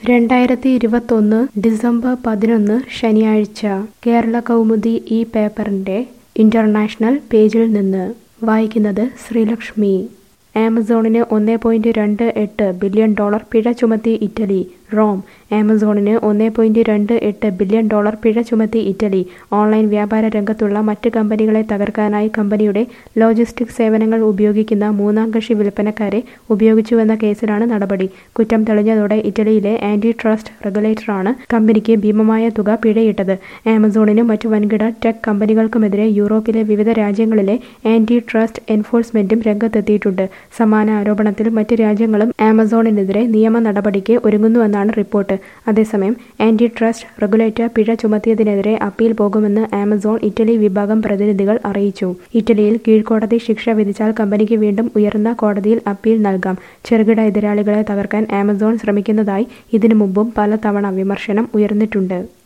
രണ്ടായിരത്തി ഇരുപത്തൊന്ന് ഡിസംബർ പതിനൊന്ന് ശനിയാഴ്ച കേരള കൗമുദി ഈ പേപ്പറിൻ്റെ ഇൻ്റർനാഷണൽ പേജിൽ നിന്ന് വായിക്കുന്നത് ശ്രീലക്ഷ്മി ആമസോണിന് ഒന്ന് പോയിന്റ് രണ്ട് എട്ട് ബില്യൺ ഡോളർ പിഴ ചുമത്തി ഇറ്റലി റോം ആമസോണിന് ഒന്ന് പോയിന്റ് രണ്ട് എട്ട് ബില്യൺ ഡോളർ പിഴ ചുമത്തി ഇറ്റലി ഓൺലൈൻ വ്യാപാര രംഗത്തുള്ള മറ്റ് കമ്പനികളെ തകർക്കാനായി കമ്പനിയുടെ ലോജിസ്റ്റിക് സേവനങ്ങൾ ഉപയോഗിക്കുന്ന മൂന്നാം കക്ഷി വിൽപ്പനക്കാരെ ഉപയോഗിച്ചുവെന്ന കേസിലാണ് നടപടി കുറ്റം തെളിഞ്ഞതോടെ ഇറ്റലിയിലെ ആന്റി ട്രസ്റ്റ് റെഗുലേറ്ററാണ് കമ്പനിക്ക് ഭീമമായ തുക പിഴയിട്ടത് ആമസോണിനും മറ്റു വൻകിട ടെക് കമ്പനികൾക്കുമെതിരെ യൂറോപ്പിലെ വിവിധ രാജ്യങ്ങളിലെ ആന്റി ട്രസ്റ്റ് എൻഫോഴ്സ്മെന്റും രംഗത്തെത്തിയിട്ടുണ്ട് സമാന ആരോപണത്തിൽ മറ്റ് രാജ്യങ്ങളും ആമസോണിനെതിരെ നിയമ നടപടിക്ക് ഒരുങ്ങുന്നുവെന്നാണ് റിപ്പോർട്ട് അതേസമയം ആന്റി ട്രസ്റ്റ് റെഗുലേറ്റർ പിഴ ചുമത്തിയതിനെതിരെ അപ്പീൽ പോകുമെന്ന് ആമസോൺ ഇറ്റലി വിഭാഗം പ്രതിനിധികൾ അറിയിച്ചു ഇറ്റലിയിൽ കീഴ്ക്കോടതി ശിക്ഷ വിധിച്ചാൽ കമ്പനിക്ക് വീണ്ടും ഉയർന്ന കോടതിയിൽ അപ്പീൽ നൽകാം ചെറുകിട എതിരാളികളെ തകർക്കാൻ ആമസോൺ ശ്രമിക്കുന്നതായി ഇതിനു മുമ്പും പലതവണ വിമർശനം ഉയർന്നിട്ടുണ്ട്